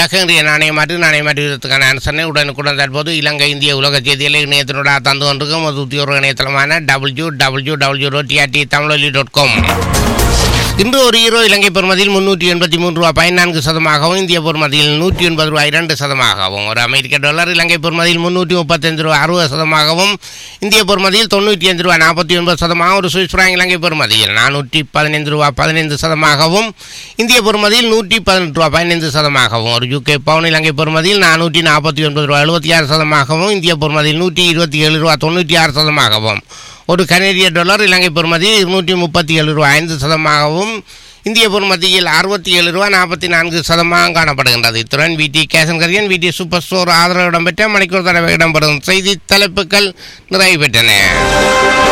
இறுதியாக இன்றைய நாணய மாற்று நாணய மாற்றுவதற்கான அனுசரணை உடனுக்குடன் தற்போது இலங்கை இந்திய உலக செய்திகளை இணையத்தினோட தந்து கொண்டிருக்கும் ஒரு உத்தியோக இணையதளமான W W W dot TRT Tamiloli dot com இன்று ஒரு ஈரோ இலங்கை பெறுமதியில் முன்னூற்றி எண்பத்தி மூன்று ரூபாய் பதினான்கு சதமாகவும் இந்திய பெறுமதியில் நூற்றி எண்பது ரூபாய் இரண்டு சதமாகவும் ஒரு அமெரிக்க டாலர் இலங்கை பெறுமதியில் முன்னூற்றி முப்பத்தஞ்சு ரூபாய் அறுபது சதமாகவும் இந்திய பெறுமதியில் தொண்ணூற்றி அஞ்சு ரூபாய் நாற்பத்தி ஒன்பது சதமாக ஒரு சுவிஸ் பிராங்க் இலங்கை பெறுமதியில் நானூற்றி பதினைந்து ரூபாய் பதினைந்து சதமாகவும் இந்திய பெறுமதியில் நூற்றி பதினெட்டு ரூபாய் பதினைந்து சதமாகவும் ஒரு யூகே பவுன் இலங்கை பெறுமதியில் நானூற்றி நாற்பத்தி ஒன்பது ரூபாய் எழுபத்தி ஆறு சதமாகவும் இந்திய பெறுமதியில் நூற்றி இருபத்தி ஏழு ரூபாய் தொண்ணூற்றி ஆறு சதமாகவும் ஒரு கனேடிய டாலர் இலங்கை பெறுமதியில் இருநூற்றி முப்பத்தி ஏழு ரூபாய் ஐந்து சதமாகவும் இந்திய பொறுமதியில் அறுபத்தி ஏழு ரூபா நாற்பத்தி நான்கு சதமாக காணப்படுகின்றது இத்துடன் விடி கேசன் கரியன் விடி சூப்பர் ஸ்டோர் ஆதரவு இடம்பெற்ற மணிக்கூர் தடவை இடம்பெறும் செய்தி தலைப்புகள் நிறைவு பெற்றன